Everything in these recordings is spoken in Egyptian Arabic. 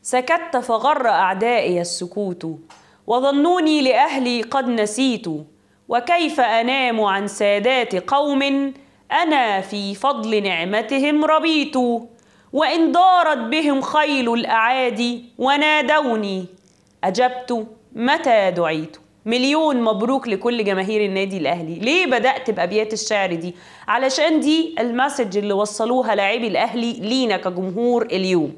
سكت فغر أعدائي السكوت وظنوني لأهلي قد نسيت وكيف أنام عن سادات قوم أنا في فضل نعمتهم ربيت وإن دارت بهم خيل الأعادي ونادوني أجبت متى دعيت مليون مبروك لكل جماهير النادي الأهلي ليه بدأت بأبيات الشعر دي علشان دي المسج اللي وصلوها لاعبي الأهلي لينا كجمهور اليوم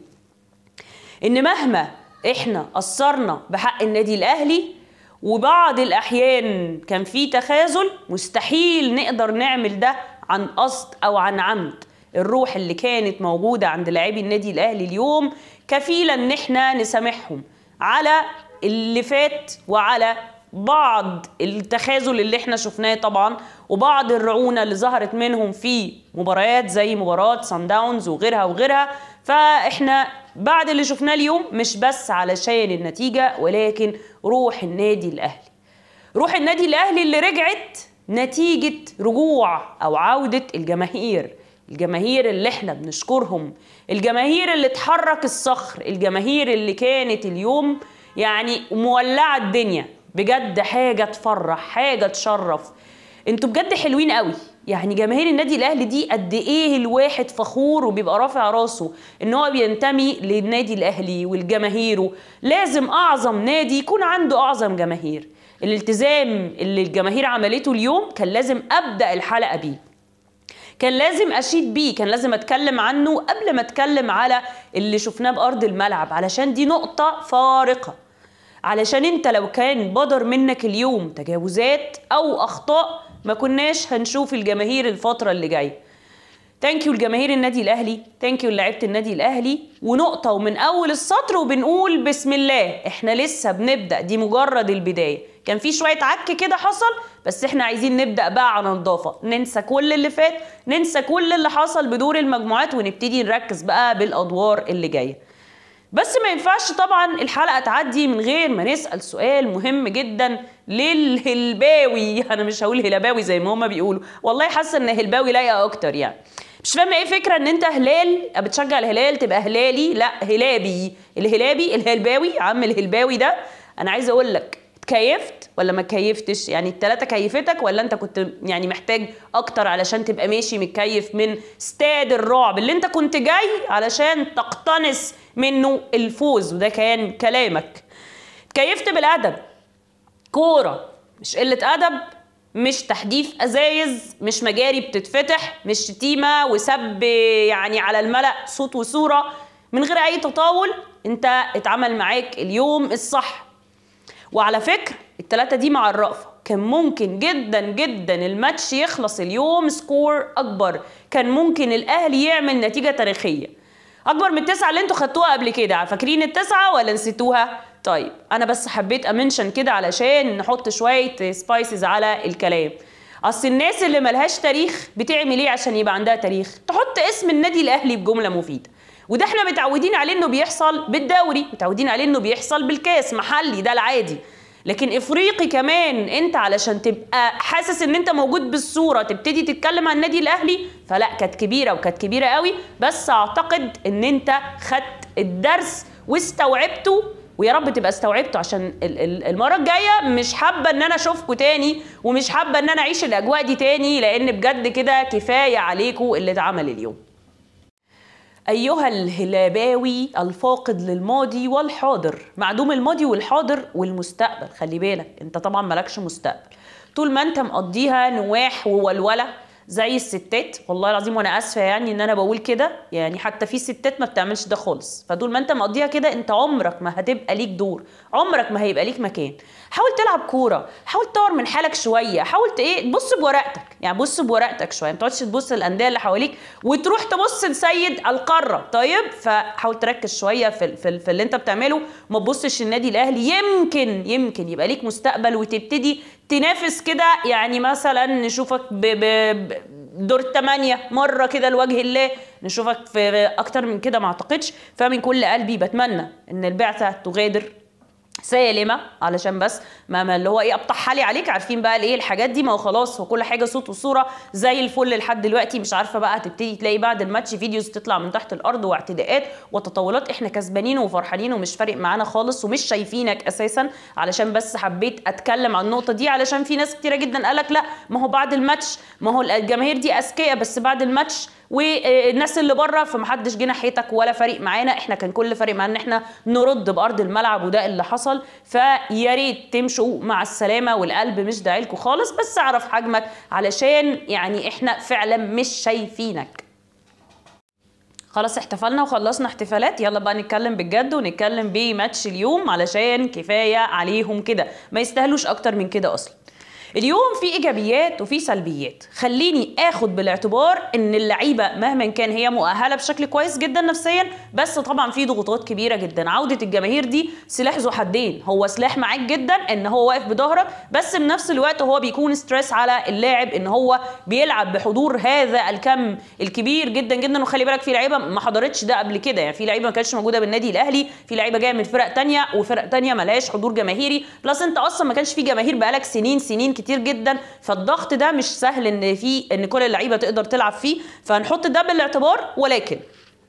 إن مهما إحنا قصرنا بحق النادي الأهلي وبعض الأحيان كان في تخاذل مستحيل نقدر نعمل ده عن قصد أو عن عمد الروح اللي كانت موجودة عند لاعبي النادي الأهلي اليوم كفيلة إن إحنا نسامحهم على اللي فات وعلى بعض التخاذل اللي احنا شفناه طبعا وبعض الرعونه اللي ظهرت منهم في مباريات زي مباراه سان داونز وغيرها وغيرها فاحنا بعد اللي شفناه اليوم مش بس علشان النتيجه ولكن روح النادي الاهلي روح النادي الاهلي اللي رجعت نتيجه رجوع او عوده الجماهير الجماهير اللي احنا بنشكرهم الجماهير اللي تحرك الصخر الجماهير اللي كانت اليوم يعني مولعه الدنيا بجد حاجه تفرح حاجه تشرف انتوا بجد حلوين قوي يعني جماهير النادي الاهلي دي قد ايه الواحد فخور وبيبقى رافع راسه ان هو بينتمي للنادي الاهلي والجماهيره لازم اعظم نادي يكون عنده اعظم جماهير الالتزام اللي الجماهير عملته اليوم كان لازم ابدا الحلقه بيه كان لازم اشيد بيه كان لازم اتكلم عنه قبل ما اتكلم على اللي شفناه بارض الملعب علشان دي نقطه فارقه علشان انت لو كان بدر منك اليوم تجاوزات او اخطاء ما كناش هنشوف الجماهير الفتره اللي جايه ثانك يو لجماهير النادي الاهلي ثانك يو لعيبه النادي الاهلي ونقطه ومن اول السطر وبنقول بسم الله احنا لسه بنبدا دي مجرد البدايه كان في شويه عك كده حصل بس احنا عايزين نبدا بقى على نظافه ننسى كل اللي فات ننسى كل اللي حصل بدور المجموعات ونبتدي نركز بقى بالادوار اللي جايه بس ما ينفعش طبعا الحلقه تعدي من غير ما نسال سؤال مهم جدا للهلباوي انا مش هقول هلباوي زي ما هما بيقولوا والله حاسه ان هلباوي لايقه اكتر يعني مش فاهمه ايه فكره ان انت هلال بتشجع الهلال تبقى هلالي لا هلابي الهلابي الهلباوي عم الهلباوي ده انا عايزه اقول لك اتكيفت ولا ما كيفتش يعني التلاتة كيفتك ولا انت كنت يعني محتاج اكتر علشان تبقى ماشي متكيف من استاد الرعب اللي انت كنت جاي علشان تقتنص منه الفوز وده كان كلامك اتكيفت بالادب كوره مش قله ادب مش تحديث ازايز مش مجاري بتتفتح مش شتيمه وسب يعني على الملأ صوت وصوره من غير اي تطاول انت اتعمل معاك اليوم الصح وعلى فكرة التلاتة دي مع الرأفة كان ممكن جدا جدا الماتش يخلص اليوم سكور أكبر كان ممكن الأهلي يعمل نتيجة تاريخية أكبر من التسعة اللي انتوا خدتوها قبل كده فاكرين التسعة ولا نسيتوها؟ طيب أنا بس حبيت أمنشن كده علشان نحط شوية سبايسز على الكلام أصل الناس اللي ملهاش تاريخ بتعمل إيه عشان يبقى عندها تاريخ؟ تحط اسم النادي الأهلي بجملة مفيدة وده احنا متعودين عليه انه بيحصل بالدوري متعودين عليه انه بيحصل بالكاس محلي ده العادي لكن افريقي كمان انت علشان تبقى حاسس ان انت موجود بالصوره تبتدي تتكلم عن النادي الاهلي فلا كانت كبيره وكانت كبيره قوي بس اعتقد ان انت خدت الدرس واستوعبته ويا رب تبقى استوعبته عشان المره الجايه مش حابه ان انا اشوفكم تاني ومش حابه ان انا اعيش الاجواء دي تاني لان بجد كده كفايه عليكم اللي اتعمل اليوم أيها الهلاباوي الفاقد للماضي والحاضر معدوم الماضي والحاضر والمستقبل خلي بالك انت طبعا مالكش مستقبل طول ما انت مقضيها نواح وولوله زي الستات والله العظيم وانا اسفه يعني ان انا بقول كده يعني حتى في ستات ما بتعملش ده خالص فطول ما انت مقضيها كده انت عمرك ما هتبقى ليك دور عمرك ما هيبقى ليك مكان حاول تلعب كوره حاول تطور من حالك شويه حاول ايه تبص بورقتك يعني بص بورقتك شويه ما تقعدش تبص للانديه اللي حواليك وتروح تبص لسيد القاره طيب فحاول تركز شويه في, في, في اللي انت بتعمله وما تبصش النادي الاهلي يمكن يمكن يبقى ليك مستقبل وتبتدي تنافس كده يعني مثلا نشوفك ب, ب دور الثمانية مرة كده لوجه الله نشوفك في أكتر من كده ما أعتقدش فمن كل قلبي بتمنى إن البعثة تغادر سالمه علشان بس ما, ما اللي هو ايه ابطح حالي عليك عارفين بقى الايه الحاجات دي ما هو خلاص هو كل حاجه صوت وصوره زي الفل لحد دلوقتي مش عارفه بقى هتبتدي تلاقي بعد الماتش فيديوز تطلع من تحت الارض واعتداءات وتطاولات احنا كسبانين وفرحانين ومش فارق معانا خالص ومش شايفينك اساسا علشان بس حبيت اتكلم عن النقطه دي علشان في ناس كتيره جدا قالك لا ما هو بعد الماتش ما هو الجماهير دي اذكياء بس بعد الماتش والناس اللي بره فمحدش جه ناحيتك ولا فارق معانا احنا كان كل فارق معانا ان احنا نرد بارض الملعب وده اللي حصل فيا ريت تمشوا مع السلامه والقلب مش داعيلكوا خالص بس اعرف حجمك علشان يعني احنا فعلا مش شايفينك خلاص احتفلنا وخلصنا احتفالات يلا بقى نتكلم بجد ونتكلم بماتش اليوم علشان كفايه عليهم كده ما يستاهلوش اكتر من كده اصلا اليوم في ايجابيات وفي سلبيات خليني اخد بالاعتبار ان اللعيبه مهما كان هي مؤهله بشكل كويس جدا نفسيا بس طبعا في ضغوطات كبيره جدا عوده الجماهير دي سلاح ذو حدين هو سلاح معاك جدا ان هو واقف بظهرك بس بنفس الوقت هو بيكون ستريس على اللاعب ان هو بيلعب بحضور هذا الكم الكبير جدا جدا وخلي بالك في لعيبه ما حضرتش ده قبل كده يعني في لعيبه ما كانتش موجوده بالنادي الاهلي في لعيبه جايه من فرق تانية وفرق تانية ملهاش حضور جماهيري بلس انت اصلا ما كانش في جماهير بقالك سنين سنين كتير جدا فالضغط ده مش سهل ان في ان كل اللعيبه تقدر تلعب فيه فهنحط ده بالاعتبار ولكن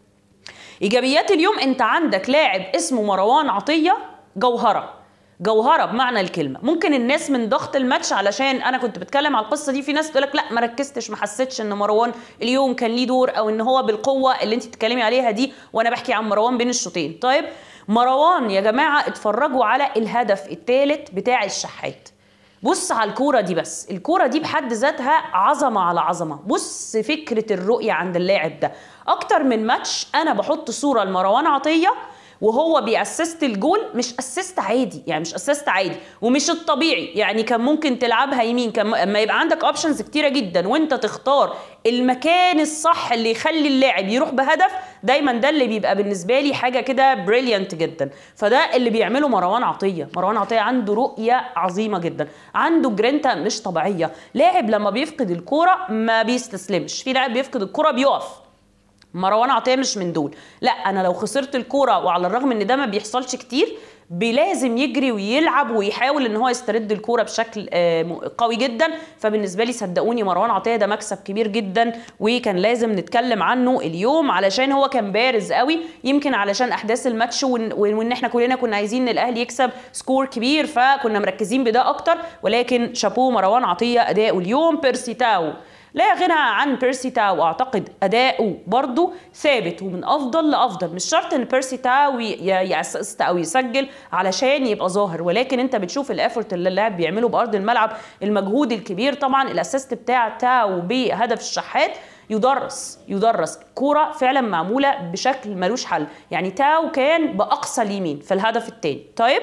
ايجابيات اليوم انت عندك لاعب اسمه مروان عطيه جوهره جوهره بمعنى الكلمه ممكن الناس من ضغط الماتش علشان انا كنت بتكلم على القصه دي في ناس تقول لك لا ما ركزتش ما حسيتش ان مروان اليوم كان ليه دور او ان هو بالقوه اللي انت بتتكلمي عليها دي وانا بحكي عن مروان بين الشوطين طيب مروان يا جماعه اتفرجوا على الهدف الثالث بتاع الشحات بص على الكورة دي بس الكورة دي بحد ذاتها عظمة على عظمة بص فكرة الرؤية عند اللاعب ده أكتر من ماتش أنا بحط صورة لمروان عطية وهو بيأسست الجول مش اسيست عادي يعني مش اسيست عادي ومش الطبيعي يعني كان ممكن تلعبها يمين كان اما يبقى عندك اوبشنز كتيره جدا وانت تختار المكان الصح اللي يخلي اللاعب يروح بهدف دايما ده اللي بيبقى بالنسبه لي حاجه كده بريليانت جدا فده اللي بيعمله مروان عطيه مروان عطيه عنده رؤيه عظيمه جدا عنده جرينتا مش طبيعيه لاعب لما بيفقد الكوره ما بيستسلمش في لاعب بيفقد الكوره بيقف مروان عطيه مش من دول لا انا لو خسرت الكوره وعلى الرغم ان ده ما بيحصلش كتير بلازم يجري ويلعب ويحاول ان هو يسترد الكوره بشكل قوي جدا فبالنسبه لي صدقوني مروان عطيه ده مكسب كبير جدا وكان لازم نتكلم عنه اليوم علشان هو كان بارز قوي يمكن علشان احداث الماتش وان احنا كلنا كنا عايزين ان الاهلي يكسب سكور كبير فكنا مركزين بده اكتر ولكن شابوه مروان عطيه اداؤه اليوم بيرسي تاو لا غنى عن بيرسي تاو اعتقد اداؤه برضه ثابت ومن افضل لافضل مش شرط ان بيرسي تاو ياسست او يسجل علشان يبقى ظاهر ولكن انت بتشوف الافورت اللي اللاعب بيعمله بارض الملعب المجهود الكبير طبعا الاسيست بتاع تاو بهدف الشحات يدرس يدرس كورة فعلا معمولة بشكل ملوش حل يعني تاو كان بأقصى اليمين في الهدف الثاني طيب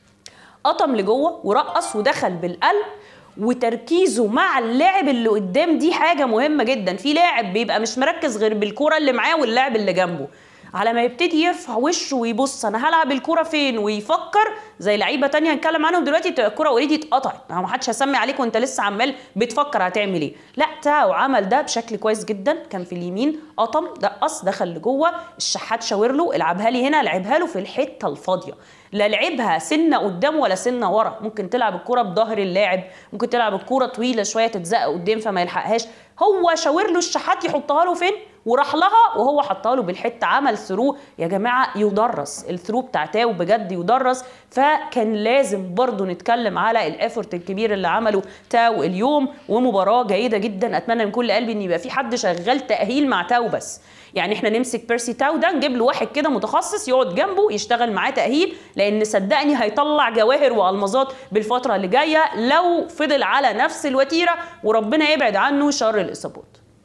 قطم لجوه ورقص ودخل بالقلب وتركيزه مع اللاعب اللي قدام دي حاجه مهمه جدا في لاعب بيبقى مش مركز غير بالكره اللي معاه واللاعب اللي جنبه على ما يبتدي يرفع وشه ويبص انا هلعب الكوره فين ويفكر زي لعيبه تانية هنتكلم عنهم دلوقتي تبقى الكوره اوريدي اتقطعت ما حدش هيسمي عليك وانت لسه عمال بتفكر هتعمل ايه لا تاو عمل ده بشكل كويس جدا كان في اليمين قطم دقص دخل لجوه الشحات شاور له العبها لي هنا لعبها له في الحته الفاضيه لا لعبها سنه قدام ولا سنه ورا ممكن تلعب الكوره بظهر اللاعب ممكن تلعب الكوره طويله شويه تتزق قدام فما يلحقهاش هو شاور له الشحات يحطها له فين وراح لها وهو حطها له بالحته عمل ثرو يا جماعه يدرس الثرو بتاع تاو بجد يدرس فكان لازم برضه نتكلم على الافورت الكبير اللي عمله تاو اليوم ومباراه جيده جدا اتمنى من كل قلبي ان يبقى في حد شغال تاهيل مع تاو بس يعني احنا نمسك بيرسي تاو ده نجيب له واحد كده متخصص يقعد جنبه يشتغل معاه تاهيل لان صدقني هيطلع جواهر والمظات بالفتره اللي جايه لو فضل على نفس الوتيره وربنا يبعد عنه شر الاصابات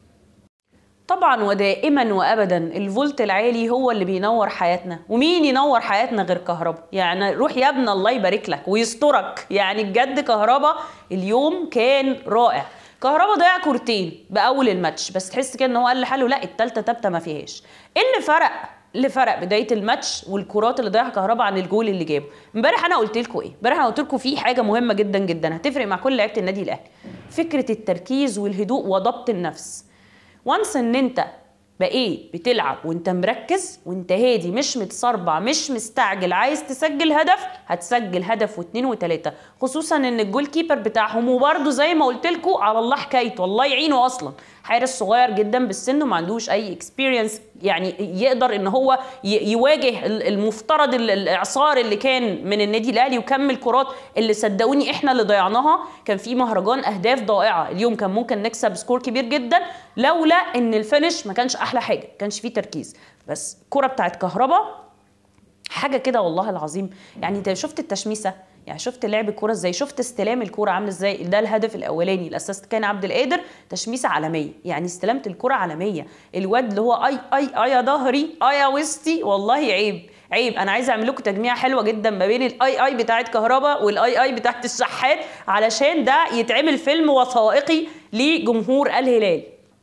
طبعا ودائما وابدا الفولت العالي هو اللي بينور حياتنا ومين ينور حياتنا غير كهربا يعني روح يا ابن الله يبارك لك ويسترك يعني بجد كهربا اليوم كان رائع كهربا ضيع كورتين باول الماتش بس تحس كده ان هو قال لحاله لا التالتة تابتة ما فيهاش ايه اللي فرق اللي فرق بدايه الماتش والكرات اللي ضيعها كهربا عن الجول اللي جابه امبارح انا قلت لكم ايه امبارح انا قلت لكم في حاجه مهمه جدا جدا هتفرق مع كل لعيبه النادي الاهلي فكره التركيز والهدوء وضبط النفس وانس ان انت بقى ايه بتلعب وانت مركز وانت هادي مش متصربع مش مستعجل عايز تسجل هدف هتسجل هدف واثنين وثلاثه خصوصا ان الجول كيبر بتاعهم وبرده زي ما قلت لكم على الله حكايته الله يعينه اصلا حارس صغير جدا بالسن وما عندوش اي اكسبيرينس يعني يقدر ان هو يواجه المفترض الاعصار اللي كان من النادي الاهلي وكم الكرات اللي صدقوني احنا اللي ضيعناها كان في مهرجان اهداف ضائعه اليوم كان ممكن نكسب سكور كبير جدا لولا ان الفينش ما كانش احلى حاجه كانش فيه تركيز بس الكره بتاعت كهربا حاجه كده والله العظيم يعني انت شفت التشميسه يعني شفت لعب الكوره ازاي شفت استلام الكوره عامل ازاي ده الهدف الاولاني الاساس كان عبد القادر تشميسه عالميه يعني استلمت الكوره عالميه الواد اللي هو اي اي اي يا ظهري اي يا وسطي والله عيب عيب انا عايزه اعمل لكم تجميع حلوه جدا ما بين الاي اي بتاعت كهربا والاي اي بتاعت الشحات علشان ده يتعمل فيلم وثائقي لجمهور الهلال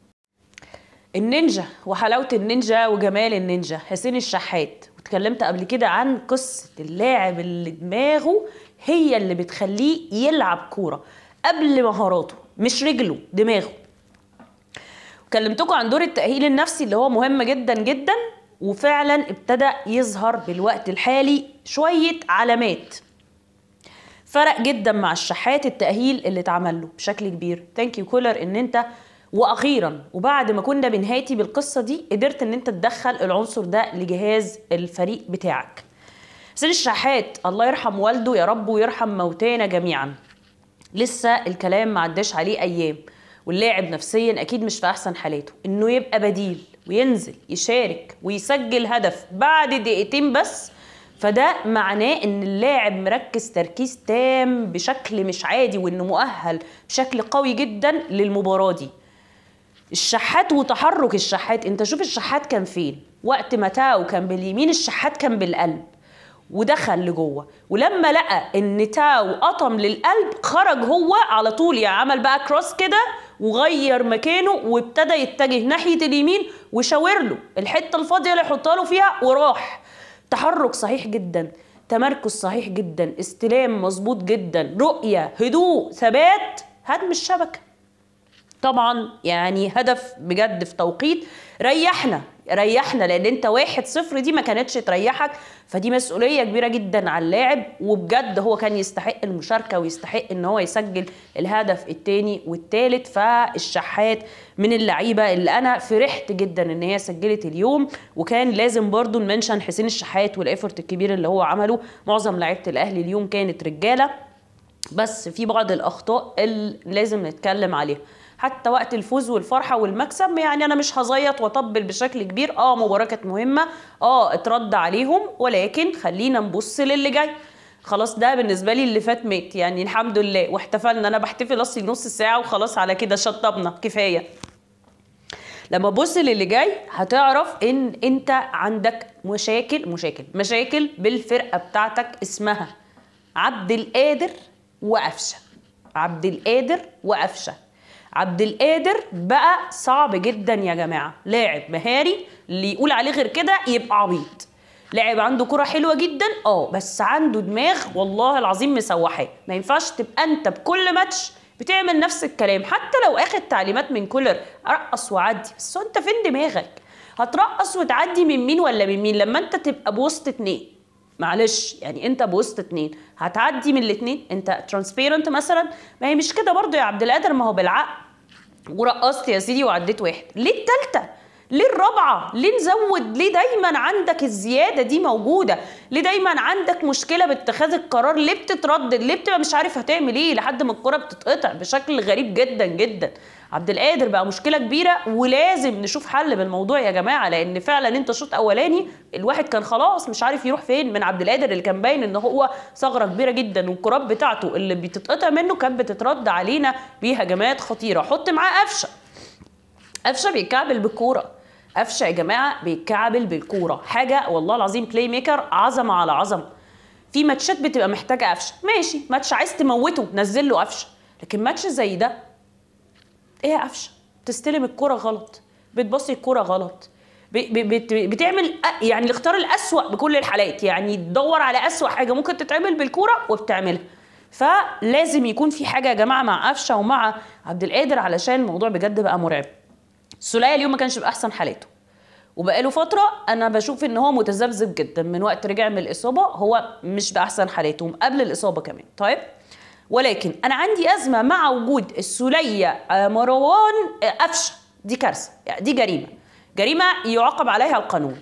النينجا وحلاوه النينجا وجمال النينجا حسين الشحات واتكلمت قبل كده عن قصه اللاعب اللي دماغه هي اللي بتخليه يلعب كوره قبل مهاراته مش رجله دماغه كلمتكم عن دور التأهيل النفسي اللي هو مهم جدا جدا وفعلا ابتدى يظهر بالوقت الحالي شوية علامات فرق جدا مع الشحات التأهيل اللي اتعمل له بشكل كبير ثانك يو كولر ان انت واخيرا وبعد ما كنا بنهايتي بالقصه دي قدرت ان انت تدخل العنصر ده لجهاز الفريق بتاعك حسين الشحات الله يرحم والده يا رب ويرحم موتانا جميعا لسه الكلام ما عداش عليه ايام واللاعب نفسيا اكيد مش في احسن حالاته انه يبقى بديل وينزل يشارك ويسجل هدف بعد دقيقتين بس فده معناه ان اللاعب مركز تركيز تام بشكل مش عادي وانه مؤهل بشكل قوي جدا للمباراه دي الشحات وتحرك الشحات انت شوف الشحات كان فين وقت ما تاو كان باليمين الشحات كان بالقلب ودخل لجوه ولما لقى ان تاو قطم للقلب خرج هو على طول يعني عمل بقى كروس كده وغير مكانه وابتدى يتجه ناحيه اليمين وشاور له الحته الفاضيه اللي يحطها له فيها وراح تحرك صحيح جدا تمركز صحيح جدا استلام مظبوط جدا رؤيه هدوء ثبات هدم الشبكه طبعا يعني هدف بجد في توقيت ريحنا ريحنا لان انت واحد صفر دي ما كانتش تريحك فدي مسؤوليه كبيره جدا على اللاعب وبجد هو كان يستحق المشاركه ويستحق ان هو يسجل الهدف الثاني والثالث فالشحات من اللعيبه اللي انا فرحت جدا ان هي سجلت اليوم وكان لازم برضو نمنشن حسين الشحات والافورت الكبير اللي هو عمله معظم لعيبه الاهلي اليوم كانت رجاله بس في بعض الاخطاء اللي لازم نتكلم عليها حتى وقت الفوز والفرحه والمكسب يعني انا مش هزيط واطبل بشكل كبير اه مباراه كانت مهمه اه اترد عليهم ولكن خلينا نبص للي جاي خلاص ده بالنسبه لي اللي فات مات يعني الحمد لله واحتفلنا انا بحتفل اصلي نص ساعه وخلاص على كده شطبنا كفايه لما تبص للي جاي هتعرف ان انت عندك مشاكل مشاكل مشاكل بالفرقه بتاعتك اسمها عبد القادر وقفشه عبد القادر وقفشه عبد القادر بقى صعب جدا يا جماعه لاعب مهاري اللي يقول عليه غير كده يبقى عبيط لاعب عنده كرة حلوة جدا اه بس عنده دماغ والله العظيم مسوحاه ما ينفعش تبقى انت بكل ماتش بتعمل نفس الكلام حتى لو اخد تعليمات من كولر رقص وعدي بس انت فين دماغك هترقص وتعدي من مين ولا من مين لما انت تبقى بوسط اتنين معلش يعني انت بوسط اتنين هتعدي من الاتنين انت ترانسبيرنت مثلا ما هي مش كده برضو يا عبد القادر ما هو بالعقل ورقصت يا سيدي وعديت واحد ليه التالتة ليه الرابعة؟ ليه نزود؟ ليه دايما عندك الزيادة دي موجودة؟ ليه دايما عندك مشكلة باتخاذ القرار؟ ليه بتتردد؟ ليه بتبقى مش عارف هتعمل ايه لحد ما الكرة بتتقطع بشكل غريب جدا جدا؟ عبد القادر بقى مشكله كبيره ولازم نشوف حل بالموضوع يا جماعه لان فعلا انت شوط اولاني الواحد كان خلاص مش عارف يروح فين من عبد القادر اللي كان باين ان هو ثغره كبيره جدا والكرات بتاعته اللي بتتقطع منه كانت بتترد علينا بهجمات خطيره حط معاه قفشه قفشه بيتكعبل بالكوره قفشه يا جماعه بيتكعبل بالكوره حاجه والله العظيم بلاي ميكر عظمه على عظمه في ماتشات بتبقى محتاجه قفشه ماشي ماتش عايز تموته نزل له قفشه لكن ماتش زي ده ايه يا قفشه بتستلم الكرة غلط بتبصي الكرة غلط بتعمل يعني الاختيار الأسوأ بكل الحالات يعني تدور على أسوأ حاجة ممكن تتعمل بالكرة وبتعملها فلازم يكون في حاجة يا جماعة مع قفشة ومع عبد القادر علشان الموضوع بجد بقى مرعب السولية اليوم ما كانش بأحسن حالاته وبقاله فتره انا بشوف ان هو متذبذب جدا من وقت رجع من الاصابه هو مش باحسن حالاته قبل الاصابه كمان طيب ولكن انا عندي ازمه مع وجود السوليه آه، مروان آه، قفشه دي كارثه يعني دي جريمه جريمه يعاقب عليها القانون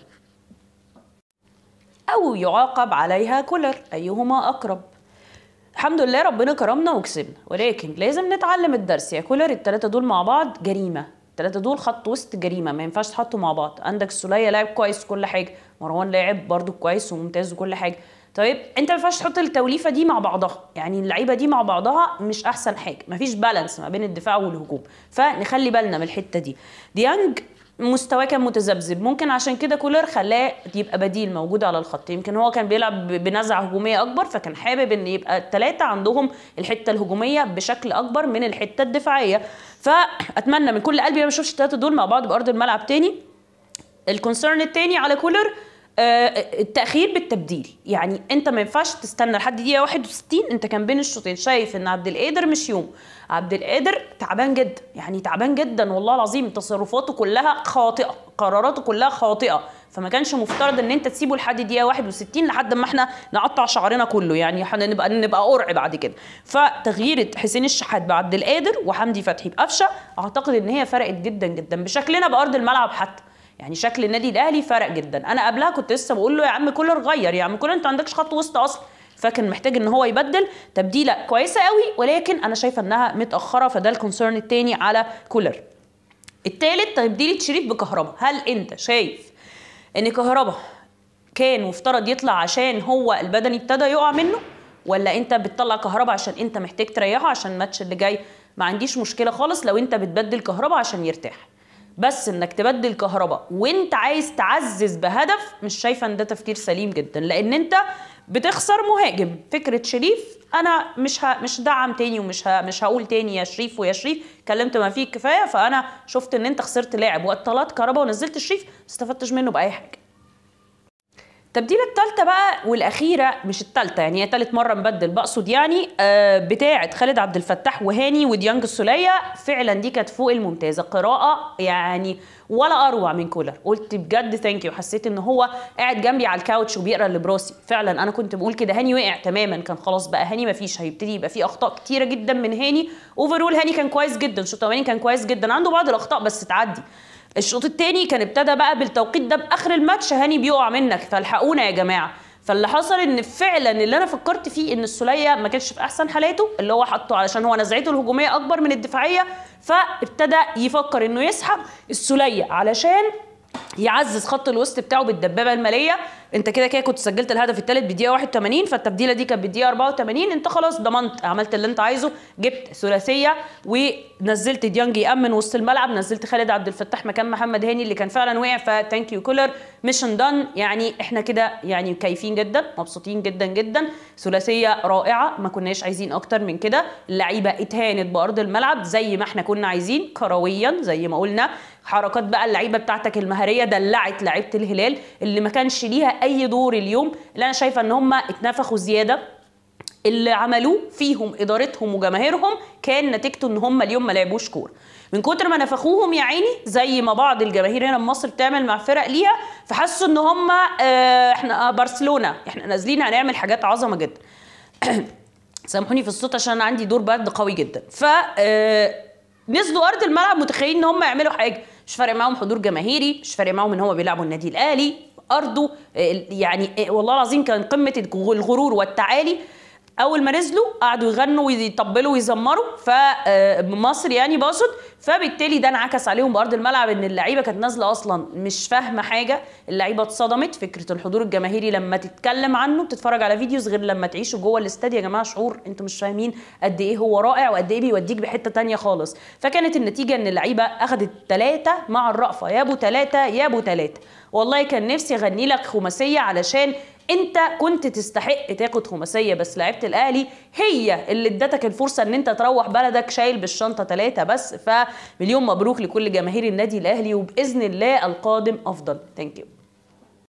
او يعاقب عليها كولر ايهما اقرب الحمد لله ربنا كرمنا وكسبنا ولكن لازم نتعلم الدرس يا كولر الثلاثه دول مع بعض جريمه الثلاثه دول خط وسط جريمه ما ينفعش تحطوا مع بعض عندك السوليه لاعب كويس كل حاجه مروان لاعب برضو كويس وممتاز وكل حاجه طيب انت ما ينفعش تحط التوليفه دي مع بعضها يعني اللعيبه دي مع بعضها مش احسن حاجه مفيش بالانس ما بين الدفاع والهجوم فنخلي بالنا من الحته دي ديانج مستواه كان متذبذب ممكن عشان كده كولر خلاه يبقى بديل موجود على الخط يمكن هو كان بيلعب بنزعه هجوميه اكبر فكان حابب ان يبقى الثلاثه عندهم الحته الهجوميه بشكل اكبر من الحته الدفاعيه فاتمنى من كل قلبي ما اشوفش الثلاثه دول مع بعض بارض الملعب تاني الكونسيرن التاني على كولر آه، التاخير بالتبديل يعني انت ما ينفعش تستنى لحد دقيقه 61 انت كان بين الشوطين شايف ان عبد القادر مش يوم عبد القادر تعبان جدا يعني تعبان جدا والله العظيم تصرفاته كلها خاطئه قراراته كلها خاطئه فما كانش مفترض ان انت تسيبه لحد دقيقه 61 لحد ما احنا نقطع شعرنا كله يعني هنبقى نبقى قرع بعد كده فتغيير حسين الشحات بعبد القادر وحمدي فتحي بقفشه اعتقد ان هي فرقت جدا جدا بشكلنا بارض الملعب حتى يعني شكل النادي الاهلي فرق جدا انا قبلها كنت لسه بقول له يا عم كولر غير يا عم كولر انت عندكش خط وسط اصلا فكان محتاج ان هو يبدل تبديله كويسه قوي ولكن انا شايفه انها متاخره فده الكونسيرن التاني على كولر التالت تبديله شريف بكهربا هل انت شايف ان كهربا كان مفترض يطلع عشان هو البدني ابتدى يقع منه ولا انت بتطلع كهربا عشان انت محتاج تريحه عشان الماتش اللي جاي ما عنديش مشكله خالص لو انت بتبدل كهربا عشان يرتاح بس انك تبدل كهرباء وانت عايز تعزز بهدف مش شايفه ان ده تفكير سليم جدا لان انت بتخسر مهاجم فكره شريف انا مش ها مش دعم تاني ومش ها مش هقول تاني يا شريف ويا شريف كلمت ما فيه كفايه فانا شفت ان انت خسرت لاعب وقت طلعت كهرباء ونزلت شريف ما استفدتش منه باي حاجه التبديله الثالثه بقى والاخيره مش الثالثه يعني هي ثالث مره نبدل بقصد يعني آه بتاعه خالد عبد الفتاح وهاني وديانج السوليه فعلا دي كانت فوق الممتازه قراءه يعني ولا اروع من كولر قلت بجد ثانك يو حسيت ان هو قاعد جنبي على الكاوتش وبيقرا اللي براسي فعلا انا كنت بقول كده هاني وقع تماما كان خلاص بقى هاني ما فيش هيبتدي يبقى في اخطاء كتيره جدا من هاني اوفرول هاني كان كويس جدا الشوط الاولاني كان كويس جدا عنده بعض الاخطاء بس تعدي الشوط الثاني كان ابتدى بقى بالتوقيت ده باخر الماتش هاني بيقع منك فالحقونا يا جماعه فاللي حصل ان فعلا اللي انا فكرت فيه ان السوليه ما كانش في احسن حالاته اللي هو حطه علشان هو نزعته الهجوميه اكبر من الدفاعيه فابتدى يفكر انه يسحب السوليه علشان يعزز خط الوسط بتاعه بالدبابه الماليه انت كده كده كنت سجلت الهدف الثالث بدقيقه 81 فالتبديله دي كانت بالدقيقه 84 انت خلاص ضمنت عملت اللي انت عايزه جبت ثلاثيه ونزلت ديانج يامن وسط الملعب نزلت خالد عبد الفتاح مكان محمد هاني اللي كان فعلا وقع فثانك يو كولر ميشن دان يعني احنا كده يعني كيفين جدا مبسوطين جدا جدا ثلاثيه رائعه ما كناش عايزين اكتر من كده اللعيبه اتهانت بارض الملعب زي ما احنا كنا عايزين كرويا زي ما قلنا حركات بقى اللعيبه بتاعتك المهاريه دلعت لعيبه الهلال اللي ما كانش ليها اي دور اليوم اللي انا شايفه ان هم اتنفخوا زياده اللي عملوه فيهم ادارتهم وجماهيرهم كان نتيجته ان هم اليوم ما لعبوش كوره من كتر ما نفخوهم يا عيني زي ما بعض الجماهير هنا في مصر بتعمل مع فرق ليها فحسوا ان هم اه احنا برشلونه احنا نازلين هنعمل حاجات عظمه جدا سامحوني في الصوت عشان انا عندي دور برد قوي جدا ف اه نزلوا ارض الملعب متخيلين ان هم يعملوا حاجه مش فارق معاهم حضور جماهيري مش فارق معاهم ان هم بيلعبوا النادي الاهلي ارضه يعني والله العظيم كان قمه الغرور والتعالي اول ما نزلوا قعدوا يغنوا ويطبلوا ويزمروا فمصر يعني بقصد فبالتالي ده انعكس عليهم بارض الملعب ان اللعيبه كانت نازله اصلا مش فاهمه حاجه اللعيبه اتصدمت فكره الحضور الجماهيري لما تتكلم عنه بتتفرج على فيديوز غير لما تعيشوا جوه الاستاد يا جماعه شعور انتوا مش فاهمين قد ايه هو رائع وقد ايه بيوديك بحته تانية خالص فكانت النتيجه ان اللعيبه اخذت ثلاثه مع الرأفه يا ابو ثلاثه يا ابو ثلاثه والله كان نفسي اغني لك خماسيه علشان انت كنت تستحق تاخد خماسيه بس لعيبه الاهلي هي اللي ادتك الفرصه ان انت تروح بلدك شايل بالشنطه ثلاثه بس فمليون مبروك لكل جماهير النادي الاهلي وباذن الله القادم افضل ثانك يو